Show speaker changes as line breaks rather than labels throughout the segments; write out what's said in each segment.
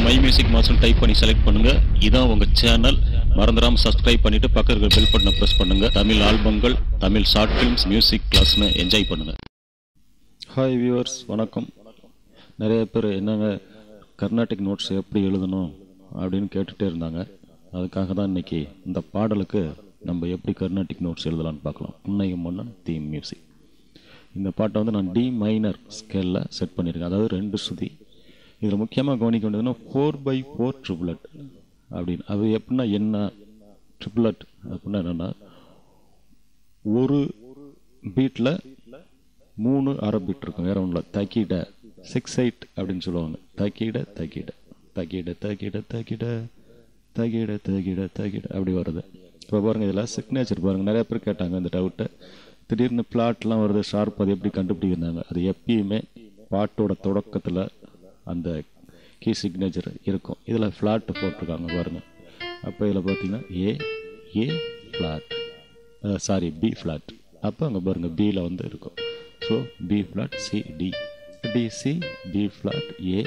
my music master type பண்ணி select பண்ணுங்க இதான் உங்க சேனல் மறந்துடாம சப்ஸ்கிரைப் பண்ணிட்டு பக்கத்துல இருக்கிற பெல் பட்டனை பிரஸ் பண்ணுங்க தமிழ் ஆல்பங்கள் தமிழ் ஷார்ட் ஃபிலிம்ஸ் மியூசிக் கிளாஸ்னு என்ஜாய் பண்ணுங்க ஹாய் வியூவர்ஸ் வணக்கம் நிறைய பேர் என்னங்க கர்நாடிக் நோட்ஸ் எப்படி எழுதணும் அப்படின்னு கேட்டுகிட்டே இருந்தாங்க அதுக்காக தான் இன்னைக்கு இந்த பாடலுக்கு நம்ம எப்படி கர்நாடிக் நோட்ஸ் எழுதலாம்னு பார்க்கலாம் புன்னையும் மன்னன் தீம் மியூசிக் இந்த பாட்டை வந்து நான் டி மைனர் ஸ்கேலில் செட் பண்ணியிருக்கேன் அதாவது ரெண்டு சுதி இதில் முக்கியமாக கவனிக்க வேண்டியதுன்னா ஃபோர் பை ஃபோர் ட்ரிபிளட் அப்படின்னு அது எப்படின்னா என்ன ட்ரிபிளட் அப்படின்னா என்னென்னா ஒரு பீட்டில் மூணு அரை பீட் இருக்கும் வேற ஒன்றும் இல்லை தக்கிட சிக்ஸ் எயிட் அப்படின்னு சொல்லுவாங்க தக்கிட தக்கிட தக்கிட தக்கிட தக்கிட தகிட தகிட தகிட அப்படி வருது இப்போ பாருங்க இதில் சிக்னேச்சர் பாருங்க நிறைய பேர் கேட்டாங்க இந்த டவுட்டை திடீர்னு பிளாட்லாம் வருது ஷார்ப் அது எப்படி கண்டுபிடிக்கிறாங்க அது எப்பயுமே பாட்டோட தொடக்கத்தில் அந்த கீ சிக்னேச்சர் இருக்கும் இதில் ஃப்ளாட் போட்டிருக்காங்க பாருங்க அப்போ இதில் பார்த்தீங்கன்னா A A flat sorry B flat அப்போ அங்கே பாருங்க பியில் வந்து இருக்கும் so B flat C D D C B flat A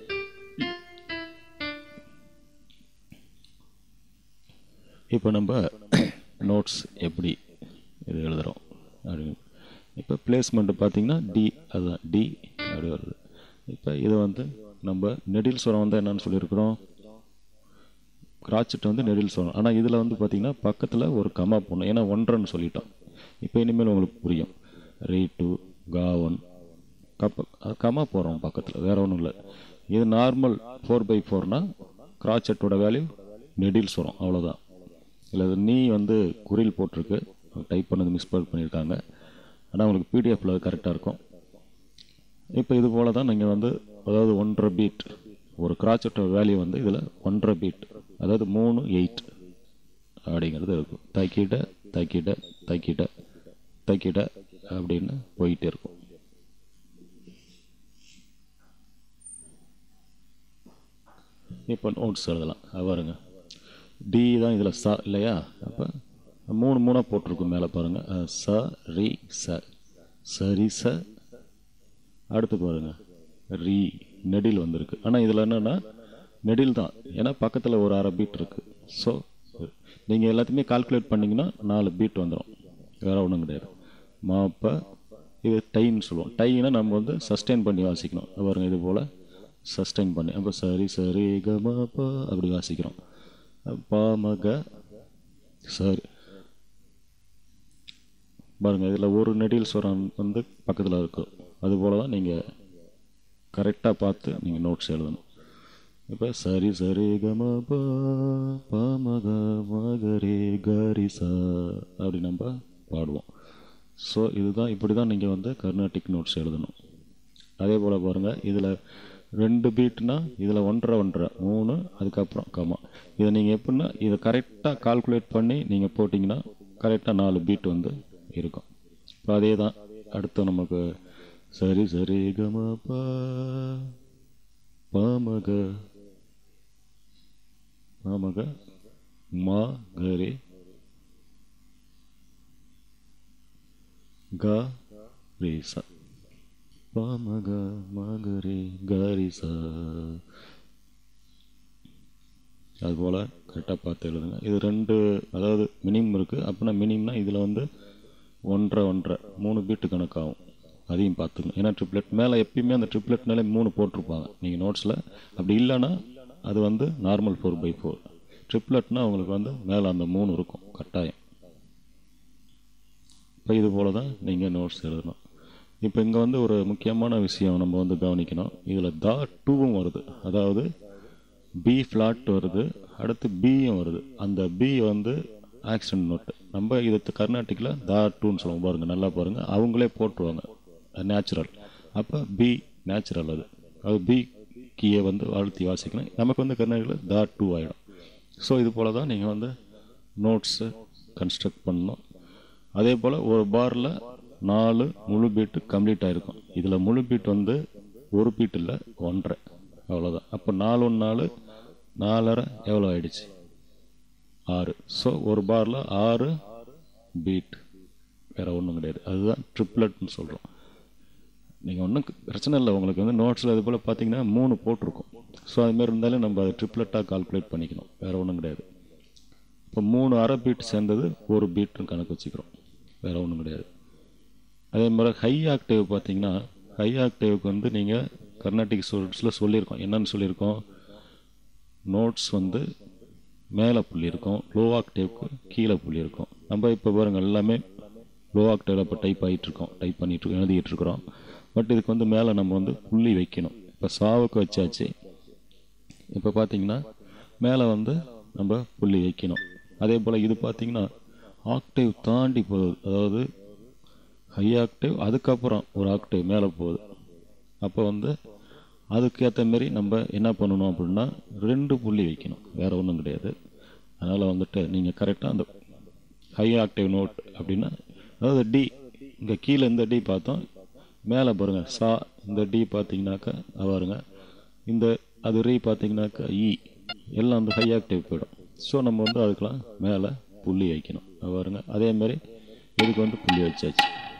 இப்போ நம்ம நோட்ஸ் எப்படி இது எழுதுகிறோம் அப்படின்னு இப்போ பிளேஸ்மெண்ட்டு பார்த்தீங்கன்னா டி அதுதான் டி அப்படி வருது இப்போ இது வந்து நம்ம நெடில் சுரம் வந்து என்னன்னு சொல்லியிருக்கிறோம் கிராச்சிட்டு வந்து நெடில் சுரம் ஆனால் இதில் வந்து பார்த்தீங்கன்னா பக்கத்தில் ஒரு கமா போடணும் ஏன்னா ஒன்றரைன்னு சொல்லிட்டோம் இப்போ இனிமேல் உங்களுக்கு புரியும் ரீ டூ காவன் கப்ப அது கமா போகிறோம் பக்கத்தில் வேற ஒன்றும் இல்லை இது நார்மல் ஃபோர் பை ஃபோர்னா கிராச்சட்டோட வேல்யூ நெடில் சுரம் அவ்வளோதான் இல்லை இது நீ வந்து குறில் போட்டிருக்கு டைப் பண்ணது மிஸ் பண்ணியிருக்காங்க ஆனால் உங்களுக்கு பிடிஎஃப்பில் கரெக்டாக இருக்கும் இப்போ இது போல தான் நீங்கள் வந்து அதாவது ஒன்றரை பீட் ஒரு கிராச்சட்டோட வேல்யூ வந்து இதில் ஒன்றரை பீட் அதாவது மூணு எயிட் அப்படிங்கிறது இருக்கும் தைக்கிட தைக்கிட தைக்கிட தைக்கிட அப்படின்னு போயிட்டே இருக்கும் இப்போ நோட்ஸ் எழுதலாம் அது பாருங்க டி தான் இதில் ச இல்லையா அப்போ மூணு மூணாக போட்டிருக்கும் மேலே பாருங்கள் அஹ், ச ரி ச சரி ச அடுத்து பாருங்க ரீ நெடில் வந்திருக்கு ஆனால் இதில் என்னென்னா நெடில் தான் ஏன்னா பக்கத்தில் ஒரு அரை பீட் இருக்குது ஸோ நீங்கள் எல்லாத்தையுமே கால்குலேட் பண்ணிங்கன்னா நாலு பீட் வந்துடும் வேறு ஒன்றும் கிடையாது மாப்ப இது டைன்னு சொல்லுவோம் டைனா நம்ம வந்து சஸ்டெயின் பண்ணி வாசிக்கணும் அது பாருங்க இது போல் சஸ்டெயின் பண்ணி அப்போ சரி சரி கமபா அப்படி வாசிக்கிறோம் பாமக சரி பாருங்க இதில் ஒரு நெடில் சுரம் வந்து பக்கத்தில் இருக்கும் அதுபோல தான் நீங்கள் கரெக்டாக பார்த்து நீங்கள் நோட்ஸ் எழுதணும் இப்போ சரி சரி கம ப பாமக மகரே கரிசா அப்படி நம்ம பாடுவோம் ஸோ இதுதான் இப்படி தான் நீங்கள் வந்து கர்நாடிக் நோட்ஸ் எழுதணும் அதே போல் பாருங்கள் இதில் ரெண்டு பீட்னா இதில் ஒன்றரை ஒன்றரை மூணு அதுக்கப்புறம் கமா இதை நீங்கள் எப்படின்னா இதை கரெக்டாக கால்குலேட் பண்ணி நீங்கள் போட்டிங்கன்னா கரெக்டாக நாலு பீட் வந்து இருக்கும் இப்போ அதே தான் அடுத்து நமக்கு சரி சரி கம ப பாமக பாமக மா கரே க ரே ச பாமக மகரே கரிசா அதுபோல் கரெக்டாக பார்த்து எழுதுங்க இது ரெண்டு அதாவது மினிமம் இருக்குது அப்படின்னா மினிமம்னா இதில் வந்து ஒன்றரை ஒன்றரை மூணு பீட்டு கணக்காகும் அதையும் பார்த்துங்க ஏன்னா ட்ரிப்ளெட் மேலே எப்பயுமே அந்த ட்ரிப்ளெட் மேலே மூணு போட்டிருப்பாங்க நீங்கள் நோட்ஸில் அப்படி இல்லைன்னா அது வந்து நார்மல் ஃபோர் பை ஃபோர் ட்ரிப்ளெட்னா உங்களுக்கு வந்து மேலே அந்த மூணு இருக்கும் கட்டாயம் இப்போ இது போல தான் நீங்கள் நோட்ஸ் எழுதணும் இப்போ இங்கே வந்து ஒரு முக்கியமான விஷயம் நம்ம வந்து கவனிக்கணும் இதில் தா டூவும் வருது அதாவது பி ஃப்ளாட் வருது அடுத்து பியும் வருது அந்த பி வந்து ஆக்சிடென்ட் நோட்டு நம்ம இது கர்நாடிக்கில் தா டூன்னு சொல்லுவோம் பாருங்கள் நல்லா பாருங்கள் அவங்களே போட்டுருவாங்க நேச்சுரல் அப்போ பி நேச்சுரல் அது அது பி கீயை வந்து வாழ்த்தி வாசிக்கணும் நமக்கு வந்து கர்நாடகில் தா டூ ஆகிடும் ஸோ இது போல் தான் நீங்கள் வந்து நோட்ஸு கன்ஸ்ட்ரக்ட் பண்ணணும் அதே போல் ஒரு பாரில் நாலு முழு பீட்டு கம்ப்ளீட் ஆகிருக்கும் இதில் முழு பீட் வந்து ஒரு பீட் இல்லை ஒன்றரை அவ்வளோதான் அப்போ நாலு ஒன்று நாலு நாலரை எவ்வளோ ஆயிடுச்சு ஆறு ஸோ ஒரு பாரில் ஆறு பீட் வேறு ஒன்றும் கிடையாது அதுதான் ட்ரிப்ளட்னு சொல்கிறோம் நீங்கள் ஒன்றும் பிரச்சனை இல்லை உங்களுக்கு வந்து நோட்ஸில் அது போல் பார்த்தீங்கன்னா மூணு போட்டிருக்கும் ஸோ அதுமாரி இருந்தாலும் நம்ம அதை ட்ரிப்ளெட்டாக கால்குலேட் பண்ணிக்கணும் வேறு ஒன்றும் கிடையாது இப்போ மூணு அரை பீட் சேர்ந்தது ஒரு பீட்னு கணக்கு வச்சுக்கிறோம் வேறு ஒன்றும் கிடையாது அதே மாதிரி ஹை ஆக்டேவ் பார்த்தீங்கன்னா ஹை ஆக்டேவுக்கு வந்து நீங்கள் கர்நாடிக் சோர்ஸில் சொல்லியிருக்கோம் என்னன்னு சொல்லியிருக்கோம் நோட்ஸ் வந்து மேலே புள்ளி இருக்கும் லோ ஆக்டேவுக்கு கீழே புள்ளி இருக்கும் நம்ம இப்போ பாருங்க எல்லாமே லோ ஆக்டேவில் இப்போ டைப் ஆகிட்டு இருக்கோம் டைப் பண்ணிட்டு இருக்கோம், எழுதிட்டு இருக்கிறோம் பட் இதுக்கு வந்து மேலே நம்ம வந்து புள்ளி வைக்கணும் இப்போ சாவுக்கு வச்சாச்சு இப்போ பார்த்தீங்கன்னா மேலே வந்து நம்ம புள்ளி வைக்கணும் அதே போல் இது பார்த்தீங்கன்னா ஆக்டேவ் தாண்டி போகுது அதாவது ஹை ஆக்டேவ் அதுக்கப்புறம் ஒரு ஆக்டேவ் மேலே போகுது அப்போ வந்து அதுக்கேற்ற மாரி நம்ம என்ன பண்ணணும் அப்படின்னா ரெண்டு புள்ளி வைக்கணும் வேறு ஒன்றும் கிடையாது அதனால் வந்துட்டு நீங்கள் கரெக்டாக அந்த ஹை ஆக்டேவ் நோட் அப்படின்னா அதாவது டி இங்கே கீழே இந்த டி பார்த்தோம் மேலே பாருங்கள் சா இந்த டி பார்த்தீங்கன்னாக்கா அது பாருங்க இந்த அது ரீ பார்த்தீங்கன்னாக்கா இ எல்லாம் வந்து ஹை ஆக்டேவ் போயிடும் ஸோ நம்ம வந்து அதுக்கெலாம் மேலே புள்ளி வைக்கணும் அது பாருங்க அதே மாதிரி இதுக்கு வந்து புள்ளி வச்சாச்சு